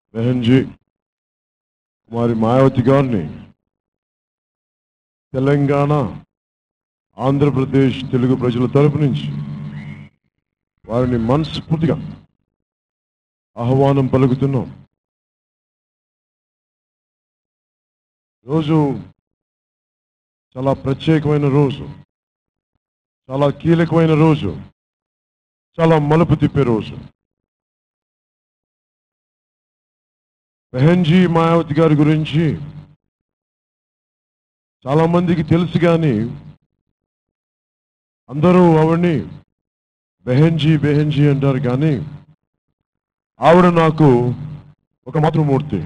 బెహన్జీ కుమారి మాయావతి గారిని తెలంగాణ ఆంధ్రప్రదేశ్ తెలుగు ప్రజల తరపు నుంచి వారిని మనస్ఫూర్తిగా ఆహ్వానం పలుకుతున్నాం రోజు చాలా ప్రత్యేకమైన రోజు చాలా కీలకమైన రోజు చాలా మలుపు తిప్పే రోజు బెహన్జీ మాయావతి గారి గురించి చాలా మందికి తెలుసు కానీ అందరూ ఆవిడ్ని బెహన్జీ బెహన్జీ అంటారు కానీ ఆవిడ నాకు ఒక మాతృమూర్తి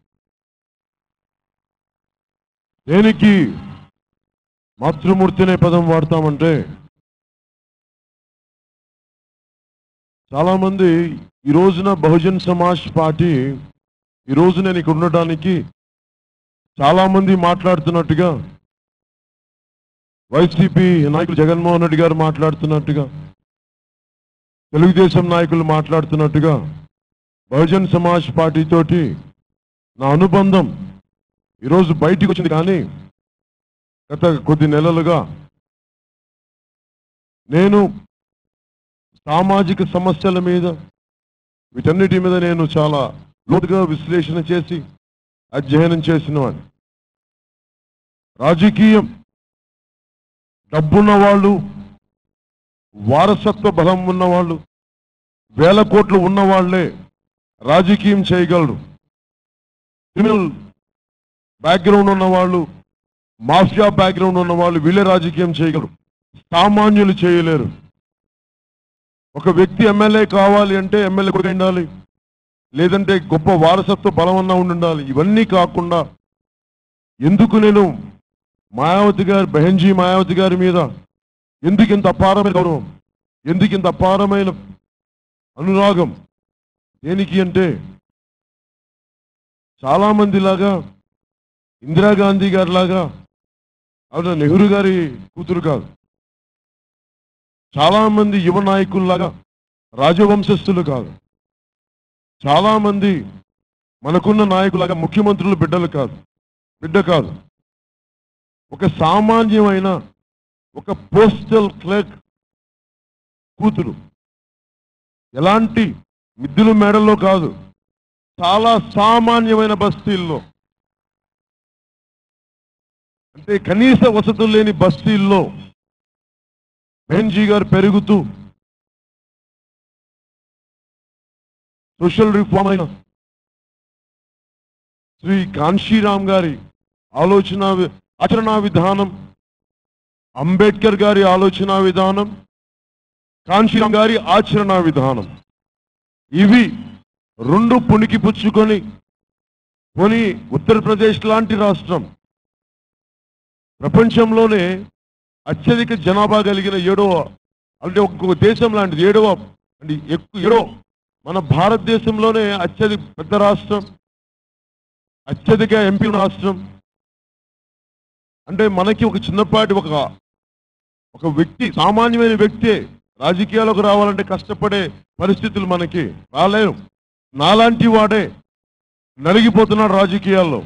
దేనికి మాతృమూర్తి అనే పదం వాడతామంటే చాలా మంది ఈ రోజున బహుజన్ సమాజ్ పార్టీ ఈ రోజు నేను ఇక్కడ ఉండటానికి చాలా మంది మాట్లాడుతున్నట్టుగా వైసీపీ నాయకులు జగన్మోహన్ రెడ్డి గారు మాట్లాడుతున్నట్టుగా తెలుగుదేశం నాయకులు మాట్లాడుతున్నట్టుగా బహుజన్ సమాజ్ పార్టీ తోటి నా అనుబంధం ఈరోజు బయటికి వచ్చింది కానీ గత కొద్ది నెలలుగా నేను సామాజిక సమస్యల మీద వీటన్నిటి మీద నేను చాలా లోతుగా విశ్లేషణ చేసి అధ్యయనం చేసిన వాడిని రాజకీయం డబ్బున్న వాళ్ళు వారసత్వ బలం ఉన్నవాళ్ళు వేల కోట్లు ఉన్నవాళ్లే రాజకీయం చేయగలరు క్రిమినల్ బ్యాక్గ్రౌండ్ ఉన్న వాళ్ళు మాఫియా బ్యాక్గ్రౌండ్ ఉన్న వాళ్ళు వీళ్ళే రాజకీయం చేయగలరు సామాన్యులు చేయలేరు ఒక వ్యక్తి ఎమ్మెల్యే కావాలి అంటే ఎమ్మెల్యే కూడా ఉండాలి లేదంటే గొప్ప వారసత్వ బలం అన్నా ఉండి ఉండాలి ఇవన్నీ కాకుండా ఎందుకు నేను మాయావతి గారి బెహన్జీ మాయావతి గారి మీద ఎందుకు ఇంత అపారమైన గౌరవం ఎందుకు ఇంత అపారమైన అనురాగం దేనికి అంటే చాలా మంది లాగా ఇందిరాగాంధీ గారి లాగా ఆవిడ నెహ్రూ గారి కూతురు కాదు చాలా మంది యువ నాయకుల్లాగా రాజవంశస్థులు కాదు చాలా మంది మనకున్న నాయకులాగా ముఖ్యమంత్రులు బిడ్డలు కాదు బిడ్డ కాదు ఒక సామాన్యమైన ఒక పోస్టల్ క్లర్క్ కూతురు ఎలాంటి మిద్దుల మేడల్లో కాదు చాలా సామాన్యమైన బస్తీల్లో అంటే కనీస వసతులు లేని బస్తీల్లో బెహన్జీ గారు పెరుగుతూ సోషల్ రిఫార్మ్ అయిన శ్రీ కాన్షీరామ్ గారి ఆలోచన వి- ఆచరణా విధానం అంబేద్కర్ గారి ఆలోచన విధానం కాన్షీరామ్ గారి ఆచరణా విధానం ఇవి రెండు పుణికి పుచ్చుకొని కొని ఉత్తరప్రదేశ్ లాంటి రాష్ట్రం ప్రపంచంలోనే అత్యధిక జనాభా కలిగిన ఏడవ అంటే ఒక్కొక్క దేశం లాంటిది ఏడవ అంటే ఎక్కువ ఏడవ మన భారతదేశంలోనే అత్యధిక పెద్ద రాష్ట్రం అత్యధిక ఎంపీ ఉన్న రాష్ట్రం అంటే మనకి ఒక చిన్నపాటి ఒక ఒక వ్యక్తి సామాన్యమైన వ్యక్తే రాజకీయాలకు రావాలంటే కష్టపడే పరిస్థితులు మనకి రాలేరు నాలాంటి వాడే నలిగిపోతున్నాడు రాజకీయాల్లో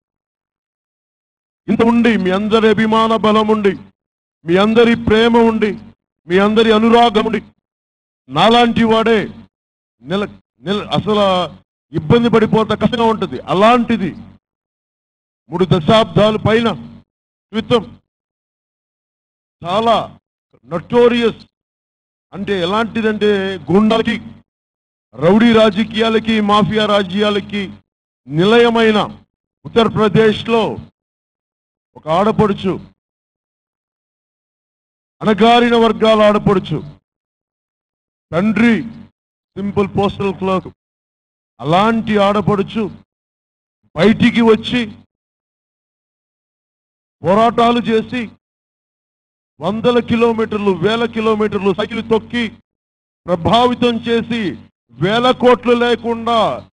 ఇంత ఉండి మీ అందరి అభిమాన బలం ఉండి మీ అందరి ప్రేమ ఉండి మీ అందరి అనురాగం ఉండి నాలాంటి వాడే నెల నెల అసలు ఇబ్బంది పడిపోతా కష్టంగా ఉంటుంది అలాంటిది మూడు దశాబ్దాల పైన క్రితం చాలా నటోరియస్ అంటే ఎలాంటిదంటే గుండాలకి రౌడీ రాజకీయాలకి మాఫియా రాజకీయాలకి నిలయమైన ఉత్తరప్రదేశ్లో ఒక ఆడపడుచు అణగారిన వర్గాల ఆడపడుచు తండ్రి సింపుల్ పోస్టల్ క్లర్క్ అలాంటి ఆడపడుచు బయటికి వచ్చి పోరాటాలు చేసి వందల కిలోమీటర్లు వేల కిలోమీటర్లు సైకిల్ తొక్కి ప్రభావితం చేసి వేల కోట్లు లేకుండా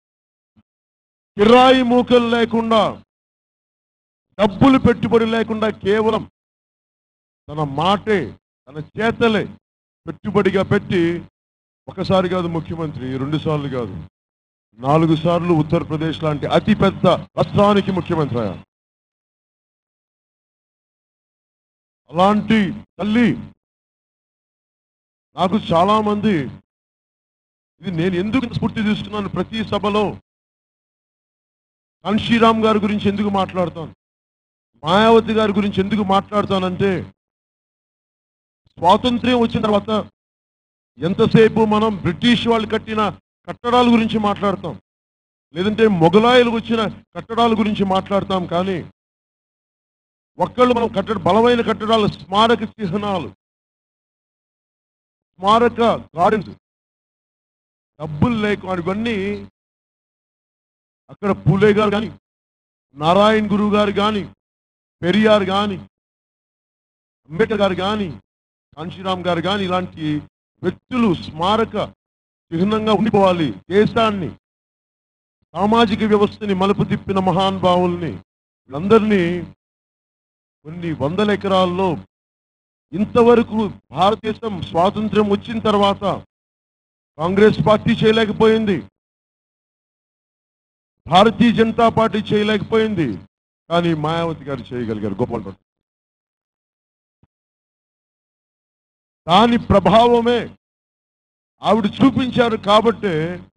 కిరాయి మూకలు లేకుండా డబ్బులు పెట్టుబడి లేకుండా కేవలం తన మాటే తన చేతలే పెట్టుబడిగా పెట్టి ఒకసారి కాదు ముఖ్యమంత్రి రెండు సార్లు కాదు నాలుగు సార్లు ఉత్తరప్రదేశ్ లాంటి అతిపెద్ద రాష్ట్రానికి ముఖ్యమంత్రి అయ్యారు అలాంటి తల్లి నాకు చాలా మంది ఇది నేను ఎందుకు ఇంత స్ఫూర్తి తీసుకున్నాను ప్రతి సభలో కాన్షీరామ్ గారి గురించి ఎందుకు మాట్లాడతాను మాయావతి గారి గురించి ఎందుకు మాట్లాడతానంటే స్వాతంత్ర్యం వచ్చిన తర్వాత ఎంతసేపు మనం బ్రిటిష్ వాళ్ళు కట్టిన కట్టడాల గురించి మాట్లాడతాం లేదంటే మొఘలాయులు వచ్చిన కట్టడాల గురించి మాట్లాడతాం కానీ ఒక్కళ్ళు మనం కట్టడ బలమైన కట్టడాలు స్మారక చిహ్నాలు స్మారక గార్డెన్స్ డబ్బులు లేక ఇవన్నీ అక్కడ పూలే గారు కానీ నారాయణ్ గురువు గారు కానీ పెరియార్ కానీ అంబేద్కర్ గారు కానీ కాంశీరామ్ గారు కానీ ఇలాంటి వ్యక్తులు స్మారక చిహ్నంగా ఉండిపోవాలి దేశాన్ని సామాజిక వ్యవస్థని మలుపు తిప్పిన మహానుభావుల్ని వీళ్ళందరినీ కొన్ని వందల ఎకరాల్లో ఇంతవరకు భారతదేశం స్వాతంత్ర్యం వచ్చిన తర్వాత కాంగ్రెస్ పార్టీ చేయలేకపోయింది భారతీయ జనతా పార్టీ చేయలేకపోయింది కానీ మాయావతి గారు చేయగలిగారు గోపాల్ భట్ దాని ప్రభావమే ఆవిడ చూపించారు కాబట్టి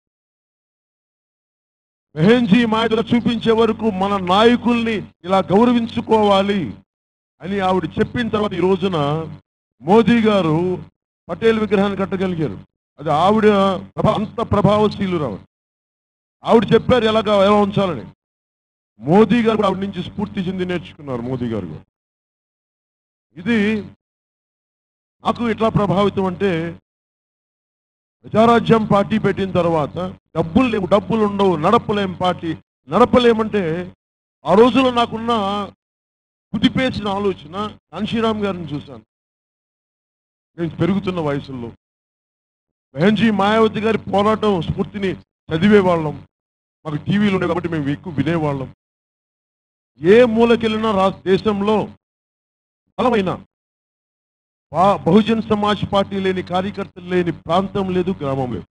మెహంజీ మాయలు చూపించే వరకు మన నాయకుల్ని ఇలా గౌరవించుకోవాలి అని ఆవిడ చెప్పిన తర్వాత ఈ రోజున మోదీ గారు పటేల్ విగ్రహాన్ని కట్టగలిగారు అది ఆవిడ ప్రభా- అంత ప్రభావశీలు రావు ఆవిడ చెప్పారు ఎలాగా ఎలా ఉంచాలని మోదీ గారు కూడా ఆవిడ నుంచి స్ఫూర్తి చెంది నేర్చుకున్నారు మోదీ గారు కూడా. ఇది నాకు ఎట్లా ప్రభావితం అంటే ప్రజారాజ్యం పార్టీ పెట్టిన తర్వాత డబ్బులు లేవు డబ్బులు ఉండవు నడపలేం పార్టీ నడపలేమంటే ఆ రోజులో నాకున్న కుదిపేసిన ఆలోచన కాంశీరామ్ గారిని చూశాను నేను పెరుగుతున్న వయసులో మెహంజీ మాయావతి గారి పోరాటం స్ఫూర్తిని చదివేవాళ్ళం మాకు టీవీలు ఉండే కాబట్టి మేము ఎక్కువ వినేవాళ్ళం ఏ మూలకెళ్ళినా రా దేశంలో బలమైన బా- బహుజన్ సమాజ్ పార్టీ లేని కార్యకర్తలు లేని ప్రాంతం లేదు గ్రామం లేదు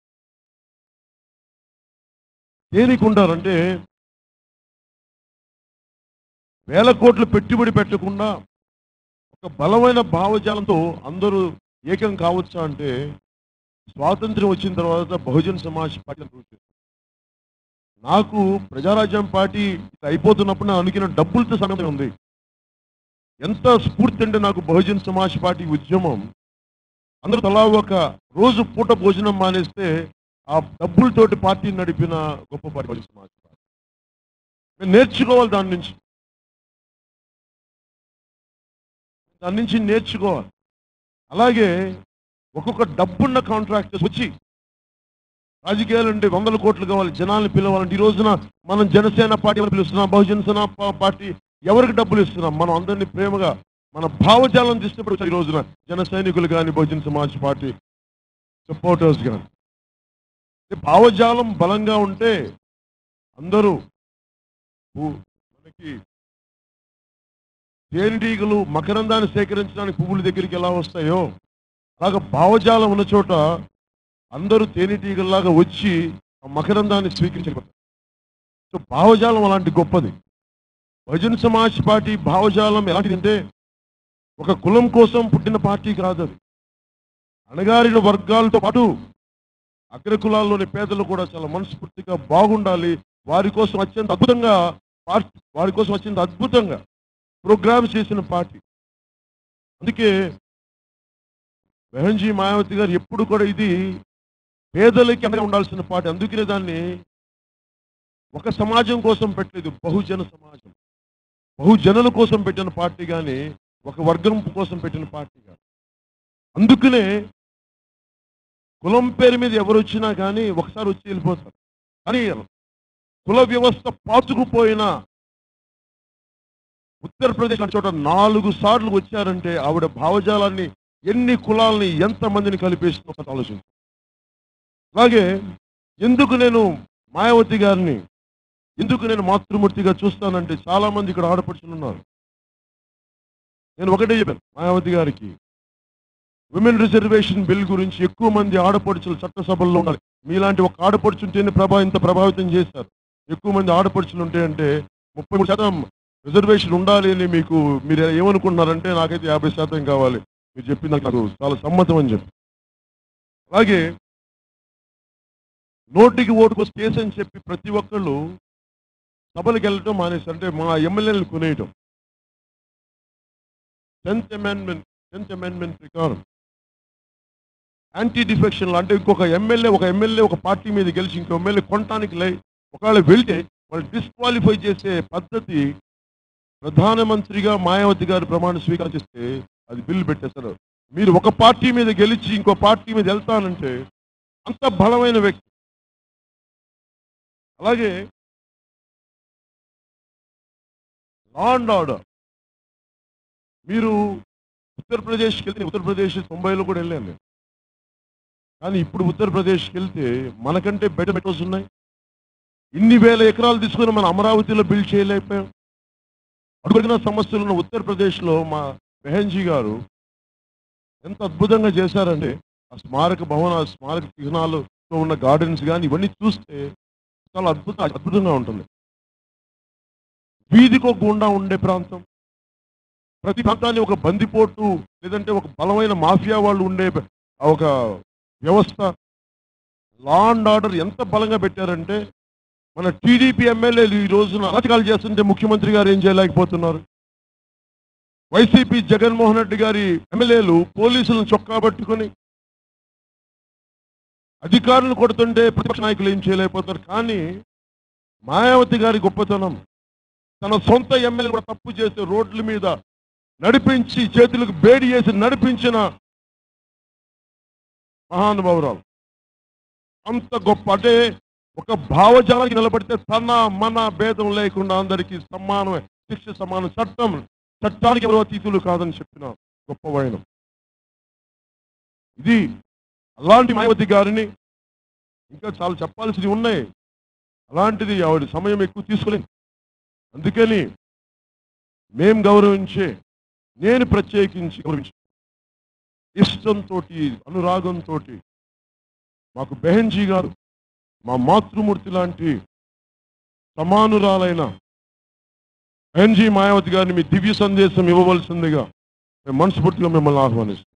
దేనికి ఉంటారంటే వేల కోట్లు పెట్టుబడి పెట్టకుండా ఒక బలమైన భావజాలంతో అందరూ ఏకం కావచ్చా అంటే స్వాతంత్ర్యం వచ్చిన తర్వాత బహుజన్ సమాజ్ పార్టీ అభివృద్ధి చేశారు. నాకు ప్రజారాజ్యం పార్టీ ఇట్లా అయిపోతున్నప్పుడు నేను అనుకున్న డబ్బులతో సమయం ఉంది ఎంత స్ఫూర్తి అంటే నాకు బహుజన్ సమాజ్ పార్టీ ఉద్యమం అందరూ తలా ఒక రోజు పూట భోజనం మానేస్తే ఆ డబ్బులతోటి పార్టీ నడిపిన గొప్ప పార్టీ బహుజన్ సమాజ్ పార్టీ నేను నేర్చుకోవాలి దాని నుంచి దాని నుంచి నేర్చుకోవాలి అలాగే ఒక్కొక్క డబ్బున్న కాంట్రాక్టర్స్ వచ్చి రాజకీయాలు అంటే వందల కోట్లు కావాలి జనాల్ని పిలవాలంటే ఈ రోజున మనం జనసేన పార్టీ ఎవరు పిలుస్తున్నాం బహుజన సేన పా- పార్టీ ఎవరికి డబ్బులు ఇస్తున్నాం మనం అందరినీ ప్రేమగా మన భావజాలం తీసుకున్నప్పుడు ఈ రోజున జన సైనికులు కానీ బహుజన సమాజ్ పార్టీ సపోర్టర్స్ కానీ ఈ భావజాలం బలంగా ఉంటే అందరూ పు- మనకి తేనెటీగలు మకరందాన్ని సేకరించడానికి పువ్వుల దగ్గరికి ఎలా వస్తాయో అలాగ భావజాలం ఉన్న చోట అందరూ తేనెటీగల్లాగా వచ్చి ఆ మకరందాన్ని స్వీకరించబడతారు సో భావజాలం అలాంటి గొప్పది బహుజన్ సమాజ్ పార్టీ భావజాలం ఎలాంటిదంటే ఒక కులం కోసం పుట్టిన పార్టీ కాదు అది అణగారిన వర్గాలతో పాటు అగ్ర కులాల్లోని పేదలు కూడా చాలా మనస్ఫూర్తిగా బాగుండాలి వారి కోసం అత్యంత అద్భుతంగా పార్టీ వారి కోసం అత్యంత అద్భుతంగా ప్రోగ్రామ్స్ చేసిన పార్టీ అందుకే బెహన్జీ మాయావతి గారు ఎప్పుడు కూడా ఇది పేదలకి అండగా ఉండాల్సిన పార్టీ అందుకనే దాన్ని ఒక సమాజం కోసం పెట్టలేదు బహుజన సమాజం బహుజనుల కోసం పెట్టిన పార్టీ కానీ ఒక వర్గం కోసం పెట్టిన పార్టీ కాదు అందుకనే కులం పేరు మీద ఎవరు వచ్చినా కానీ ఒకసారి వచ్చి వెళ్ళిపోతారు కానీ కుల వ్యవస్థ పాతుకుపోయిన ఉత్తరప్రదేశ్ లాంటి చోట నాలుగు సార్లు వచ్చారంటే ఆవిడ భావజాలాన్ని ఎన్ని కులాలని ఎంత మందిని కలిపేస్తుందో ఒకసారి ఆలోచించు అలాగే ఎందుకు నేను మాయావతి గారిని ఎందుకు నేను మాతృమూర్తిగా చూస్తానంటే చాలా మంది ఇక్కడ ఆడపడుచులు ఉన్నారు నేను ఒకటే చెప్పాను మాయావతి గారికి విమెన్ రిజర్వేషన్ బిల్ గురించి ఎక్కువ మంది ఆడపడుచులు చట్టసభల్లో ఉండాలి మీలాంటి ఒక ఆడపడుచు ఉంటేనే ప్రభా ఇంత ప్రభావితం చేశారు ఎక్కువ మంది ఆడపడుచులు ఉంటే అంటే ముప్పై మూడు శాతం రిజర్వేషన్ ఉండాలి అని మీకు మీరు ఏమనుకుంటున్నారంటే నాకైతే యాభై శాతం కావాలి మీరు చెప్పింది నాకు చాలా సమ్మతం అని చెప్పి అలాగే నోటికి ఓటుకు కేసు అని చెప్పి ప్రతి ఒక్కళ్ళు సభలకు వెళ్ళటం మానేశారు అంటే మా ఎమ్మెల్యేలను కొనేయటం టెన్త్ అమెండ్మెంట్ టెన్త్ అమెండ్మెంట్ ప్రకారం యాంటీ డిఫెక్షన్ అంటే ఇంకొక ఎమ్మెల్యే ఒక ఎమ్మెల్యే ఒక పార్టీ మీద గెలిచి ఇంకో ఎమ్మెల్యే కొనటానికి లై ఒకవేళ వెళ్తే వాళ్ళు డిస్క్వాలిఫై చేసే పద్ధతి ప్రధానమంత్రిగా మాయావతి గారు ప్రమాణ స్వీకారం చేస్తే అది బిల్లు పెట్టేస్తారు మీరు ఒక పార్టీ మీద గెలిచి ఇంకో పార్టీ మీద వెళ్తానంటే అంత బలమైన వ్యక్తి అలాగే లా అండ్ ఆర్డర్ మీరు ఉత్తరప్రదేశ్కి వెళ్తే ఉత్తరప్రదేశ్ తొంభైలో కూడా వెళ్ళాను నేను కానీ ఇప్పుడు ఉత్తరప్రదేశ్కి వెళ్తే మనకంటే బెటర్ మెట్రోస్ ఉన్నాయి ఇన్ని వేల ఎకరాలు తీసుకుని మన అమరావతిలో బిల్డ్ చేయలేకపోయాం అడుగుడిన సమస్యలు ఉన్న ఉత్తరప్రదేశ్లో మా బెహన్జీ గారు ఎంత అద్భుతంగా చేశారంటే ఆ స్మారక భవన ఆ స్మారక చిహ్నాలతో ఉన్న గార్డెన్స్ కానీ ఇవన్నీ చూస్తే చాలా అద్భుత అద్భుతంగా ఉంటుంది వీధికి ఒక గుండా ఉండే ప్రాంతం ప్రతి ప్రాంతాన్ని ఒక బందిపోటు లేదంటే ఒక బలమైన మాఫియా వాళ్ళు ఉండే ఆ ఒక వ్యవస్థ లా అండ్ ఆర్డర్ ఎంత బలంగా పెట్టారంటే మన టీడీపీ ఎమ్మెల్యేలు ఈ రోజున అరాచకాలు చేస్తుంటే ముఖ్యమంత్రి గారు ఏం చేయలేకపోతున్నారు వైసీపీ జగన్మోహన్ రెడ్డి గారి ఎమ్మెల్యేలు పోలీసులను చొక్కా పట్టుకొని అధికారులు కొడుతుంటే ప్రతిపక్ష నాయకులు ఏం చేయలేకపోతారు కానీ మాయావతి గారి గొప్పతనం తన సొంత ఎమ్మెల్యే కూడా తప్పు చేసి రోడ్ల మీద నడిపించి చేతులకు వేడి చేసి నడిపించిన మహానుభావురాలు అంత గొప్ప అంటే ఒక భావజాలానికి నిలబడితే తన మన భేదం లేకుండా అందరికీ సమానమే శిక్ష సమానం చట్టం చట్టానికి ఎవరో అతీతులు కాదని చెప్పిన గొప్ప వైనం ఇది అలాంటి మాయావతి గారిని ఇంకా చాలా చెప్పాల్సినవి ఉన్నాయి అలాంటిది ఆవిడ సమయం ఎక్కువ తీసుకోలేదు అందుకని మేం గౌరవించే నేను ప్రత్యేకించి గౌరవించి ఇష్టంతో అనురాగంతో మాకు బెహన్జీ గారు మా మాతృమూర్తి లాంటి సమానురాలైన బెహన్జీ మాయావతి గారిని మీ దివ్య సందేశం ఇవ్వవలసిందిగా మేము మనస్ఫూర్తిగా మిమ్మల్ని ఆహ్వానిస్తాం